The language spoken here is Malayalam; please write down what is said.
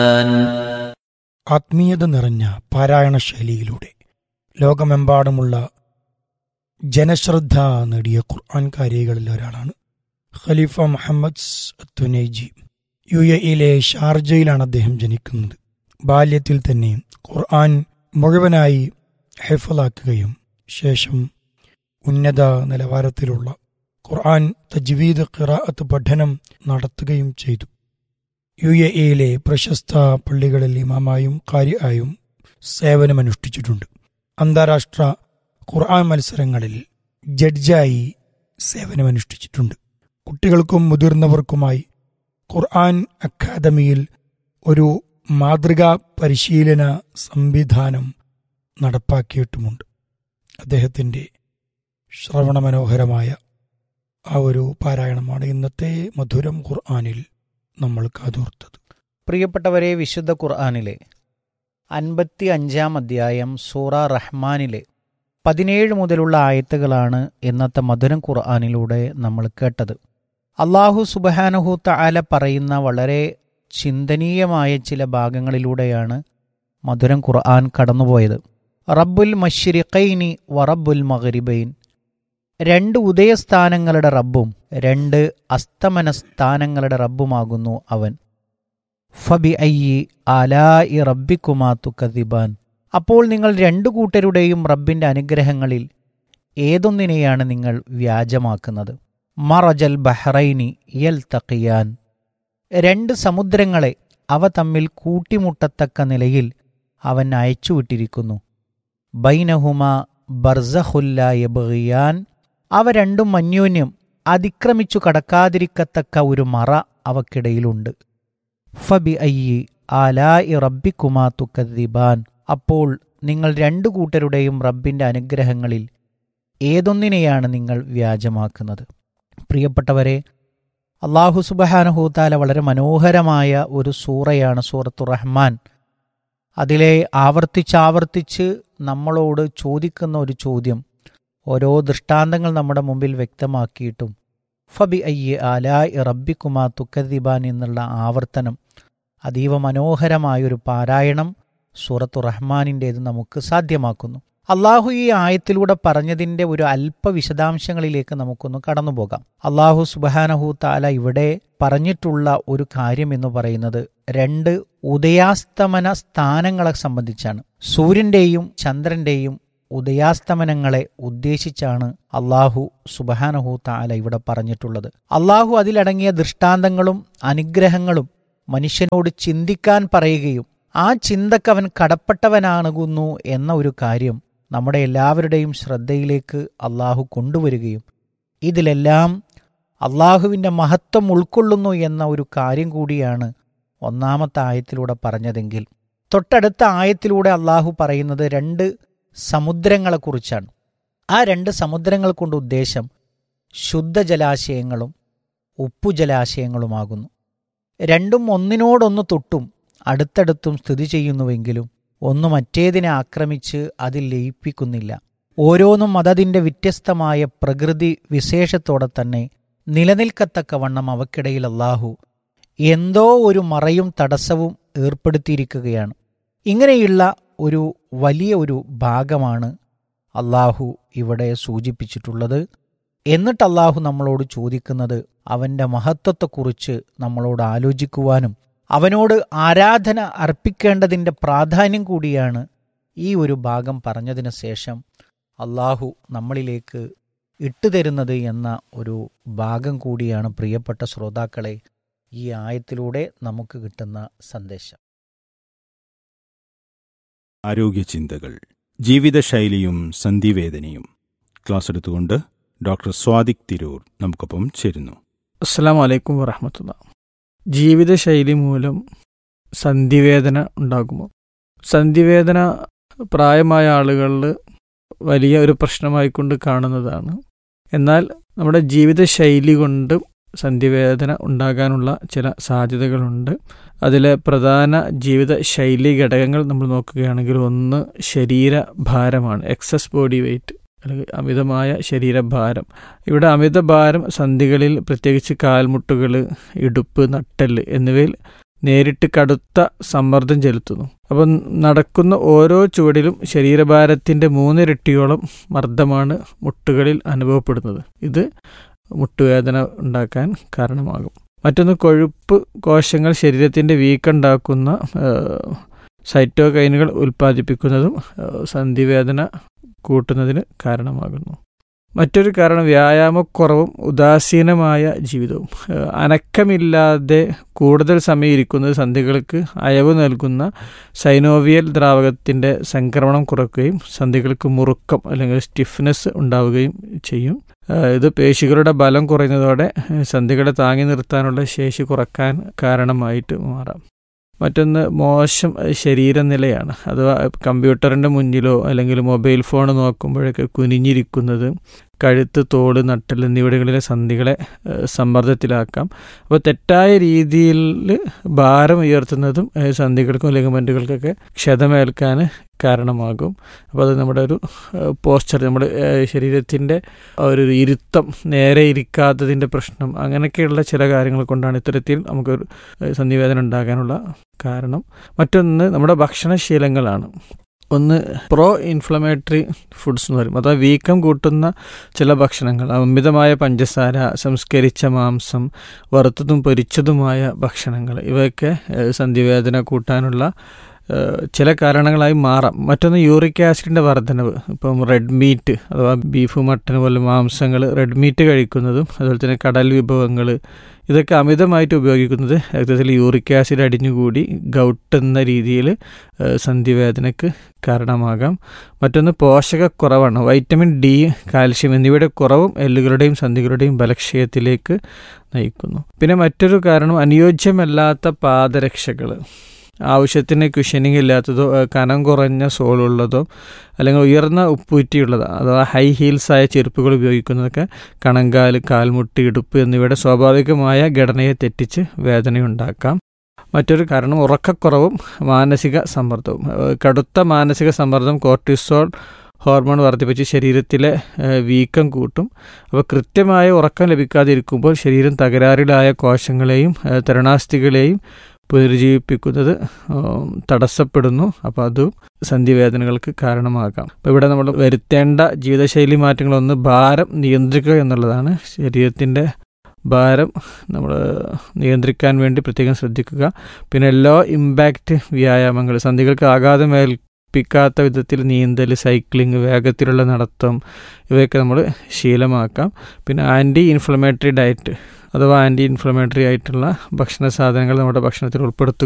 ആത്മീയത നിറഞ്ഞ പാരായണ ശൈലിയിലൂടെ ലോകമെമ്പാടുമുള്ള ജനശ്രദ്ധ നേടിയ ഖുർആൻ കാരികളിൽ ഒരാളാണ് ഖലീഫ മുഹമ്മദ് തുനൈജി യു എയിലെ ഷാർജയിലാണ് അദ്ദേഹം ജനിക്കുന്നത് ബാല്യത്തിൽ തന്നെ ഖുർആൻ മുഴുവനായി ഹെഫലാക്കുകയും ശേഷം ഉന്നത നിലവാരത്തിലുള്ള ഖുർആൻ തജ്വീദ് ഖിറാഅത്ത് പഠനം നടത്തുകയും ചെയ്തു യു എ ഇയിലെ പ്രശസ്ത പള്ളികളിൽ ഇമാമായും കാര്യായും സേവനമനുഷ്ഠിച്ചിട്ടുണ്ട് അന്താരാഷ്ട്ര ഖുർആൻ മത്സരങ്ങളിൽ ജഡ്ജായി സേവനമനുഷ്ഠിച്ചിട്ടുണ്ട് കുട്ടികൾക്കും മുതിർന്നവർക്കുമായി ഖുർആൻ അക്കാദമിയിൽ ഒരു മാതൃകാ പരിശീലന സംവിധാനം നടപ്പാക്കിയിട്ടുമുണ്ട് അദ്ദേഹത്തിൻ്റെ ശ്രവണമനോഹരമായ ആ ഒരു പാരായണമാണ് ഇന്നത്തെ മധുരം ഖുർആനിൽ നമ്മൾ കാതോർത്തത് പ്രിയപ്പെട്ടവരെ വിശുദ്ധ ഖുർആാനിലെ അൻപത്തി അഞ്ചാം അധ്യായം സൂറ റഹ്മാനിലെ പതിനേഴ് മുതലുള്ള ആയത്തുകളാണ് ഇന്നത്തെ മധുരം ഖുർആാനിലൂടെ നമ്മൾ കേട്ടത് അള്ളാഹു സുബഹാനഹു തആല പറയുന്ന വളരെ ചിന്തനീയമായ ചില ഭാഗങ്ങളിലൂടെയാണ് മധുരം ഖുർആൻ കടന്നുപോയത് റബ്ബുൽ മഷ്രിഖൈനി വറബ്ബുൽ മഗ്രിബൈൻ രണ്ട് ഉദയസ്ഥാനങ്ങളുടെ റബ്ബും രണ്ട് അസ്തമന സ്ഥാനങ്ങളുടെ റബ്ബുമാകുന്നു അവൻ ഫബി അയ്യി ആലായി റബ്ബിക്കുമാ തുക്കദിബാൻ അപ്പോൾ നിങ്ങൾ രണ്ടു കൂട്ടരുടെയും റബ്ബിന്റെ അനുഗ്രഹങ്ങളിൽ ഏതൊന്നിനെയാണ് നിങ്ങൾ വ്യാജമാക്കുന്നത് മറജൽ ബഹ്റൈനി യൽ തക്കിയാൻ രണ്ട് സമുദ്രങ്ങളെ അവ തമ്മിൽ കൂട്ടിമുട്ടത്തക്ക നിലയിൽ അവൻ അയച്ചുവിട്ടിരിക്കുന്നു ബൈനഹുമ ബർസഹുല്ല യബിയാൻ അവ രണ്ടും അന്യോന്യം അതിക്രമിച്ചു കടക്കാതിരിക്കത്തക്ക ഒരു മറ അവക്കിടയിലുണ്ട് ഫബി അയ്യി ആലായി റബ്ബിക്കുമാ തുക്കദ്ദിബാൻ അപ്പോൾ നിങ്ങൾ രണ്ടു കൂട്ടരുടെയും റബ്ബിന്റെ അനുഗ്രഹങ്ങളിൽ ഏതൊന്നിനെയാണ് നിങ്ങൾ വ്യാജമാക്കുന്നത് പ്രിയപ്പെട്ടവരെ അള്ളാഹു സുബഹാനഹൂത്താല വളരെ മനോഹരമായ ഒരു സൂറയാണ് സൂറത്തു റഹ്മാൻ അതിലെ ആവർത്തിച്ചാവർത്തിച്ച് നമ്മളോട് ചോദിക്കുന്ന ഒരു ചോദ്യം ഓരോ ദൃഷ്ടാന്തങ്ങൾ നമ്മുടെ മുമ്പിൽ വ്യക്തമാക്കിയിട്ടും ഫബി അയ്യ ആലായ് റബ്ബിക്കുമാ തുക്കദിബാൻ എന്നുള്ള ആവർത്തനം അതീവ മനോഹരമായൊരു പാരായണം സൂറത്തു റഹ്മാനിൻ്റേത് നമുക്ക് സാധ്യമാക്കുന്നു അള്ളാഹു ഈ ആയത്തിലൂടെ പറഞ്ഞതിൻ്റെ ഒരു അല്പ വിശദാംശങ്ങളിലേക്ക് നമുക്കൊന്ന് കടന്നുപോകാം അള്ളാഹു സുബാനഹു താല ഇവിടെ പറഞ്ഞിട്ടുള്ള ഒരു കാര്യം എന്ന് പറയുന്നത് രണ്ട് ഉദയാസ്തമന സ്ഥാനങ്ങളെ സംബന്ധിച്ചാണ് സൂര്യന്റെയും ചന്ദ്രന്റെയും ഉദയാസ്തമനങ്ങളെ ഉദ്ദേശിച്ചാണ് അള്ളാഹു സുബഹാനഹു താല ഇവിടെ പറഞ്ഞിട്ടുള്ളത് അള്ളാഹു അതിലടങ്ങിയ ദൃഷ്ടാന്തങ്ങളും അനുഗ്രഹങ്ങളും മനുഷ്യനോട് ചിന്തിക്കാൻ പറയുകയും ആ ചിന്തക്കവൻ കടപ്പെട്ടവനാകുന്നു എന്ന ഒരു കാര്യം നമ്മുടെ എല്ലാവരുടെയും ശ്രദ്ധയിലേക്ക് അള്ളാഹു കൊണ്ടുവരികയും ഇതിലെല്ലാം അള്ളാഹുവിൻ്റെ മഹത്വം ഉൾക്കൊള്ളുന്നു എന്ന ഒരു കാര്യം കൂടിയാണ് ഒന്നാമത്തെ ആയത്തിലൂടെ പറഞ്ഞതെങ്കിൽ തൊട്ടടുത്ത ആയത്തിലൂടെ അള്ളാഹു പറയുന്നത് രണ്ട് സമുദ്രങ്ങളെക്കുറിച്ചാണ് ആ രണ്ട് സമുദ്രങ്ങൾ കൊണ്ട് ഉദ്ദേശം ശുദ്ധജലാശയങ്ങളും ഉപ്പുജലാശയങ്ങളുമാകുന്നു രണ്ടും ഒന്നിനോടൊന്ന് തൊട്ടും അടുത്തടുത്തും സ്ഥിതി ചെയ്യുന്നുവെങ്കിലും ഒന്ന് മറ്റേതിനെ ആക്രമിച്ച് അതിൽ ലയിപ്പിക്കുന്നില്ല ഓരോന്നും അതതിൻ്റെ വ്യത്യസ്തമായ പ്രകൃതി വിശേഷത്തോടെ തന്നെ നിലനിൽക്കത്തക്കവണ്ണം അവക്കിടയിൽ അള്ളാഹു എന്തോ ഒരു മറയും തടസ്സവും ഏർപ്പെടുത്തിയിരിക്കുകയാണ് ഇങ്ങനെയുള്ള ഒരു വലിയ ഒരു ഭാഗമാണ് അള്ളാഹു ഇവിടെ സൂചിപ്പിച്ചിട്ടുള്ളത് എന്നിട്ട് അള്ളാഹു നമ്മളോട് ചോദിക്കുന്നത് അവൻ്റെ മഹത്വത്തെക്കുറിച്ച് നമ്മളോട് ആലോചിക്കുവാനും അവനോട് ആരാധന അർപ്പിക്കേണ്ടതിൻ്റെ പ്രാധാന്യം കൂടിയാണ് ഈ ഒരു ഭാഗം പറഞ്ഞതിന് ശേഷം അള്ളാഹു നമ്മളിലേക്ക് ഇട്ടുതരുന്നത് എന്ന ഒരു ഭാഗം കൂടിയാണ് പ്രിയപ്പെട്ട ശ്രോതാക്കളെ ഈ ആയത്തിലൂടെ നമുക്ക് കിട്ടുന്ന സന്ദേശം ആരോഗ്യചിന്തകൾ ജീവിതശൈലിയും സന്ധിവേദനയും ക്ലാസ് എടുത്തുകൊണ്ട് ഡോക്ടർ സ്വാദിക് തിരൂർ നമുക്കൊപ്പം ചേരുന്നു അസ്സാം വലൈക്കും വറഹമത്തുള്ള ജീവിതശൈലി മൂലം സന്ധിവേദന ഉണ്ടാകുമോ സന്ധിവേദന പ്രായമായ ആളുകളിൽ വലിയ ഒരു പ്രശ്നമായിക്കൊണ്ട് കാണുന്നതാണ് എന്നാൽ നമ്മുടെ ജീവിതശൈലി കൊണ്ട് സന്ധിവേദന ഉണ്ടാകാനുള്ള ചില സാധ്യതകളുണ്ട് അതിലെ പ്രധാന ജീവിത ശൈലി ഘടകങ്ങൾ നമ്മൾ നോക്കുകയാണെങ്കിൽ ഒന്ന് ശരീരഭാരമാണ് എക്സസ് ബോഡി വെയ്റ്റ് അല്ലെങ്കിൽ അമിതമായ ശരീരഭാരം ഇവിടെ അമിതഭാരം സന്ധികളിൽ പ്രത്യേകിച്ച് കാൽമുട്ടുകൾ ഇടുപ്പ് നട്ടെല്ല് എന്നിവയിൽ നേരിട്ട് കടുത്ത സമ്മർദ്ദം ചെലുത്തുന്നു അപ്പം നടക്കുന്ന ഓരോ ചുവടിലും ശരീരഭാരത്തിൻ്റെ മൂന്നിരട്ടിയോളം മർദ്ദമാണ് മുട്ടുകളിൽ അനുഭവപ്പെടുന്നത് ഇത് മുട്ടുവേദന ഉണ്ടാക്കാൻ കാരണമാകും മറ്റൊന്ന് കൊഴുപ്പ് കോശങ്ങൾ ശരീരത്തിൻ്റെ വീക്കുണ്ടാക്കുന്ന സൈറ്റോകൈനുകൾ ഉൽപ്പാദിപ്പിക്കുന്നതും ഏഹ്, സന്ധിവേദന കൂട്ടുന്നതിന് കാരണമാകുന്നു മറ്റൊരു കാരണം വ്യായാമക്കുറവും ഉദാസീനമായ ജീവിതവും ഏഹ്, അനക്കമില്ലാതെ കൂടുതൽ സമയം ഇരിക്കുന്നത് സന്ധികൾക്ക് അയവ് നൽകുന്ന സൈനോവിയൽ ദ്രാവകത്തിൻ്റെ സംക്രമണം കുറയ്ക്കുകയും സന്ധികൾക്ക് മുറുക്കം അല്ലെങ്കിൽ സ്റ്റിഫ്നെസ് ഉണ്ടാവുകയും ചെയ്യും ഏഹ്, ഇത് പേശികളുടെ ബലം കുറയുന്നതോടെ ഏഹ്, സന്ധികളെ താങ്ങി നിർത്താനുള്ള ശേഷി കുറക്കാൻ കാരണമായിട്ട് മാറാം മറ്റൊന്ന് മോശം ശരീരനിലയാണ് അഥവാ കമ്പ്യൂട്ടറിൻ്റെ മുന്നിലോ അല്ലെങ്കിൽ മൊബൈൽ ഫോൺ നോക്കുമ്പോഴൊക്കെ കുനിഞ്ഞിരിക്കുന്നത് കഴുത്ത് തോട് നട്ടൽ എന്നിവിടങ്ങളിലെ സന്ധികളെ ഏഹ്, സമ്മർദ്ദത്തിലാക്കാം അപ്പോൾ തെറ്റായ രീതിയിൽ ഭാരം ഉയർത്തുന്നതും ഏഹ്, സന്ധികൾക്കും ലിഗമെൻറ്റുകൾക്കൊക്കെ ക്ഷതമേൽക്കാൻ കാരണമാകും അപ്പോൾ അത് നമ്മുടെ ഒരു പോസ്ചർ നമ്മുടെ ഏഹ്, ശരീരത്തിൻ്റെ ഒരു ഇരുത്തം നേരെ ഇരിക്കാത്തതിൻ്റെ പ്രശ്നം അങ്ങനെയൊക്കെയുള്ള ചില കാര്യങ്ങൾ കൊണ്ടാണ് ഇത്തരത്തിൽ നമുക്കൊരു ഏഹ്, സന്ധിവേദന ഉണ്ടാകാനുള്ള കാരണം മറ്റൊന്ന് നമ്മുടെ ഭക്ഷണശീലങ്ങളാണ് ഒന്ന് പ്രോ ഇൻഫ്ലമേറ്ററി ഫുഡ്സ് എന്ന് പറയും അഥവാ വീക്കം കൂട്ടുന്ന ചില ഭക്ഷണങ്ങൾ അമിതമായ പഞ്ചസാര സംസ്കരിച്ച മാംസം വറുത്തതും പൊരിച്ചതുമായ ഭക്ഷണങ്ങൾ ഇവയൊക്കെ ഏഹ്, സന്ധിവേദന കൂട്ടാനുള്ള ഏഹ്, ചില കാരണങ്ങളായി മാറാം മറ്റൊന്ന് യൂറിക് ആസിഡിൻ്റെ വർധനവ് ഇപ്പം റെഡ് മീറ്റ് അഥവാ ബീഫ് മട്ടൻ പോലെ മാംസങ്ങൾ റെഡ് മീറ്റ് കഴിക്കുന്നതും അതുപോലെ തന്നെ കടൽ വിഭവങ്ങൾ ഇതൊക്കെ അമിതമായിട്ട് ഉപയോഗിക്കുന്നത് രക്തത്തിൽ യൂറിക് ആസിഡ് അടിഞ്ഞുകൂടി ഗൗട്ട് എന്ന രീതിയിൽ ഏഹ്, സന്ധിവേദനയ്ക്ക് കാരണമാകാം മറ്റൊന്ന് പോഷകക്കുറവാണ് വൈറ്റമിൻ ഡി കാൽഷ്യം എന്നിവയുടെ കുറവും എല്ലുകളുടെയും സന്ധികളുടെയും ബലക്ഷയത്തിലേക്ക് നയിക്കുന്നു പിന്നെ മറ്റൊരു കാരണം അനുയോജ്യമല്ലാത്ത പാദരക്ഷകൾ ആവശ്യത്തിന് കുഷനിങ് ഇല്ലാത്തതോ ഏഹ്, കനം കുറഞ്ഞ സോളുള്ളതോ അല്ലെങ്കിൽ ഉയർന്ന ഉപ്പൂറ്റിയുള്ളതോ അഥവാ ഹൈ ഹീൽസ് ആയ ചെരുപ്പുകൾ ഉപയോഗിക്കുന്നതൊക്കെ കണങ്കാല് കാൽമുട്ട് ഇടുപ്പ് എന്നിവയുടെ സ്വാഭാവികമായ ഘടനയെ തെറ്റിച്ച് വേദനയുണ്ടാക്കാം മറ്റൊരു കാരണം ഉറക്കക്കുറവും മാനസിക സമ്മർദ്ദവും ഏഹ്, കടുത്ത മാനസിക സമ്മർദ്ദം കോർട്ടിസോൾ ഹോർമോൺ വർദ്ധിപ്പിച്ച് ശരീരത്തിലെ ഏഹ്, വീക്കം കൂട്ടും അപ്പോൾ കൃത്യമായ ഉറക്കം ലഭിക്കാതിരിക്കുമ്പോൾ ശരീരം തകരാറിലായ കോശങ്ങളെയും ഏഹ്, തരണാസ്ഥികളെയും പുനരുജ്ജീവിപ്പിക്കുന്നത് ഉം, തടസ്സപ്പെടുന്നു അപ്പോൾ അതും സന്ധിവേദനകൾക്ക് കാരണമാകാം അപ്പോൾ ഇവിടെ നമ്മൾ വരുത്തേണ്ട ജീവിതശൈലി മാറ്റങ്ങളൊന്ന് ഭാരം നിയന്ത്രിക്കുക എന്നുള്ളതാണ് ശരീരത്തിൻ്റെ ഭാരം നമ്മൾ നിയന്ത്രിക്കാൻ വേണ്ടി പ്രത്യേകം ശ്രദ്ധിക്കുക പിന്നെ ലോ ഇമ്പാക്റ്റ് വ്യായാമങ്ങൾ സന്ധികൾക്ക് ആഘാതം ഏൽപ്പിക്കാത്ത വിധത്തിൽ നീന്തൽ സൈക്ലിംഗ് വേഗത്തിലുള്ള നടത്തം ഇവയൊക്കെ നമ്മൾ ശീലമാക്കാം പിന്നെ ആൻറ്റി ഇൻഫ്ലമേറ്ററി ഡയറ്റ് അഥവാ ആൻറ്റി ഇൻഫ്ലമേറ്ററി ആയിട്ടുള്ള ഭക്ഷണ സാധനങ്ങൾ നമ്മുടെ ഭക്ഷണത്തിൽ ഉൾപ്പെടുത്തുക